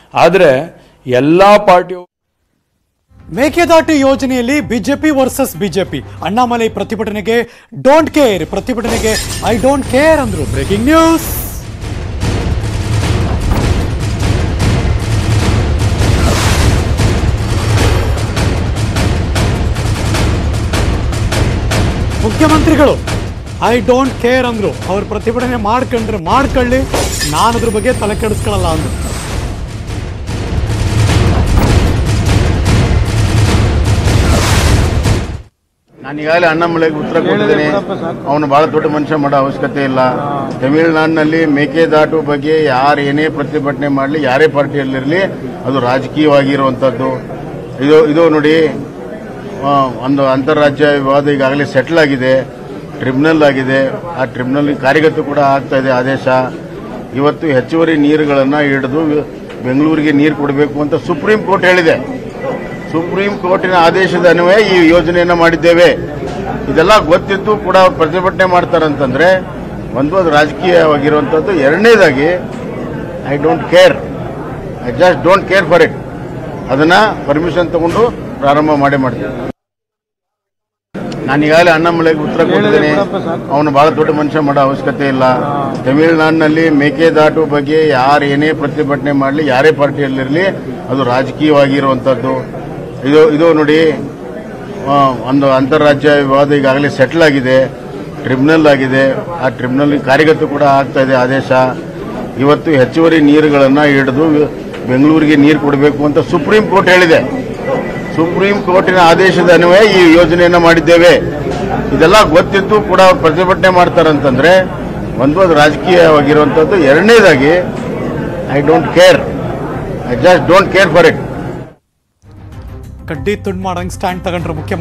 ಆದರೆ ಎಲ್ಲ ಪಾರ್ಟಿ ಮೇಕೆದಾಟು ಯೋಜನೆಯಲ್ಲಿ ಬಿಜೆಪಿ ವರ್ಸಸ್ ಬಿಜೆಪಿ ಅಣ್ಣಾಮಲೈ ಪ್ರತಿಭಟನೆಗೆ ಡೋಂಟ್ ಕೇರ್ ಪ್ರತಿಭಟನೆಗೆ ಐ ಡೋಂಟ್ ಕೇರ್ ಅಂದ್ರು ಬ್ರೇಕಿಂಗ್ ನ್ಯೂಸ್ ಮುಖ್ಯಮಂತ್ರಿಗಳು ಐ ಡೋಂಟ್ ಕೇರ್ ಅಂದ್ರು ಅವ್ರ ಪ್ರತಿಭಟನೆ ಮಾಡ್ಕೊಂಡ್ರೆ ಮಾಡ್ಕೊಳ್ಳಿ ನಾನು ಅದ್ರ ಬಗ್ಗೆ ತಲೆ ಕೆಡಿಸ್ಕೊಳ್ಳಲ್ಲ ಅಂದ್ರು ನಾನು ಈಗಾಗಲೇ ಅಣ್ಣಾಮಲೈಗೆ ಉತ್ತರ ಕೊಟ್ಟಿದ್ದೇನೆ ಅವನು ಬಹಳ ದೊಡ್ಡ ಮನುಷ್ಯ ಮಾಡೋ ಅವಶ್ಯಕತೆ ಇಲ್ಲ ತಮಿಳುನಾಡಿನಲ್ಲಿ ಮೇಕೆದಾಟು ಬಗ್ಗೆ ಯಾರು ಏನೇ ಪ್ರತಿಭಟನೆ ಮಾಡಲಿ ಯಾರೇ ಪಾರ್ಟಿಯಲ್ಲಿರಲಿ ಅದು ರಾಜಕೀಯವಾಗಿರುವಂಥದ್ದು ಇದು ಇದು ನೋಡಿ ಆ, ಒಂದು ಅಂತಾರಾಜ್ಯ ವಿವಾದ ಈಗಾಗಲೇ ಸೆಟ್ಲ್ ಆಗಿದೆ ಟ್ರಿಬ್ಯುನಲ್ ಆಗಿದೆ ಆ ಟ್ರಿಬ್ಯುನಲ್ ಕಾರ್ಯಗತ ಕೂಡ ಆಗ್ತಾ ಇದೆ ಆದೇಶ ಇವತ್ತು ಹೆಚ್ಚುವರಿ ನೀರುಗಳನ್ನು ಹಿಡಿದು ಬೆಂಗಳೂರಿಗೆ ನೀರು ಕೊಡಬೇಕು ಅಂತ ಸುಪ್ರೀಂ ಕೋರ್ಟ್ ಹೇಳಿದೆ ಸುಪ್ರೀಂ ಕೋರ್ಟಿನ ಆದೇಶದ ಅನ್ವಯ ಈ ಯೋಜನೆಯನ್ನು ಮಾಡಿದ್ದೇವೆ ಇದೆಲ್ಲ ಗೊತ್ತಿದ್ದು ಕೂಡ ಅವ್ರು ಪ್ರತಿಭಟನೆ ಮಾಡ್ತಾರಂತಂದ್ರೆ ಒಂದು ಅದು ರಾಜಕೀಯವಾಗಿರುವಂಥದ್ದು ಎರಡನೇದಾಗಿ I don't care I just don't care for it ಅದನ್ನ ಪರ್ಮಿಷನ್ ತಗೊಂಡು ಪ್ರಾರಂಭ ಮಾಡೇ ಮಾಡ್ತೇವೆ ನಾನು ಈಗಾಗಲೇ ಅಣ್ಣಾಮಲೈಗೆ ಉತ್ತರ ಕೊಟ್ಟಿದ್ದೇನೆ ಅವನು ಬಹಳ ದೊಡ್ಡ ಮನುಷ್ಯ ಮಾಡೋ ಅವಶ್ಯಕತೆ ಇಲ್ಲ ತಮಿಳುನಾಡಿನಲ್ಲಿ ಮೇಕೆದಾಟು ಬಗ್ಗೆ ಯಾರು ಏನೇ ಪ್ರತಿಭಟನೆ ಮಾಡಲಿ ಯಾರೇ ಪಾರ್ಟಿಯಲ್ಲಿರಲಿ ಅದು ರಾಜಕೀಯವಾಗಿರುವಂಥದ್ದು ಇದು ಇದು ನೋಡಿ ಆ, ಒಂದು ಅಂತಾರಾಜ್ಯ ವಿವಾದ ಈಗಾಗಲೇ ಸೆಟ್ಲ್ ಆಗಿದೆ ಟ್ರಿಬ್ಯುನಲ್ ಆಗಿದೆ ಆ ಟ್ರಿಬ್ಯುನಲ್ ಕಾರ್ಯಗತ ಕೂಡ ಆಗ್ತಾ ಇದೆ ಆದೇಶ ಇವತ್ತು ಹೆಚ್ಚುವರಿ ನೀರುಗಳನ್ನು ಹಿಡಿದು ಬೆಂಗಳೂರಿಗೆ ನೀರು ಕೊಡಬೇಕು ಅಂತ ಸುಪ್ರೀಂ ಕೋರ್ಟ್ ಹೇಳಿದೆ ಸುಪ್ರೀಂ ಕೋರ್ಟಿನ ಆದೇಶದ ಅನ್ವಯ ಈ ಯೋಜನೆಯನ್ನು ಮಾಡಿದ್ದೇವೆ ಇದೆಲ್ಲ ಗೊತ್ತಿದ್ದು ಕೂಡ ಅವ್ರು ಪ್ರತಿಭಟನೆ ಮಾಡ್ತಾರಂತಂದ್ರೆ ಒಂದು ಅದು ರಾಜಕೀಯವಾಗಿರುವಂಥದ್ದು ಎರಡನೇದಾಗಿ I don't care I just don't care for it ಕಡ್ಡಿ ತುಂಡು ಮಾಡಂಗ್ ಸ್ಟ್ಯಾಂಡ್ ತಗೊಂಡ್ರು ಮುಖ್ಯ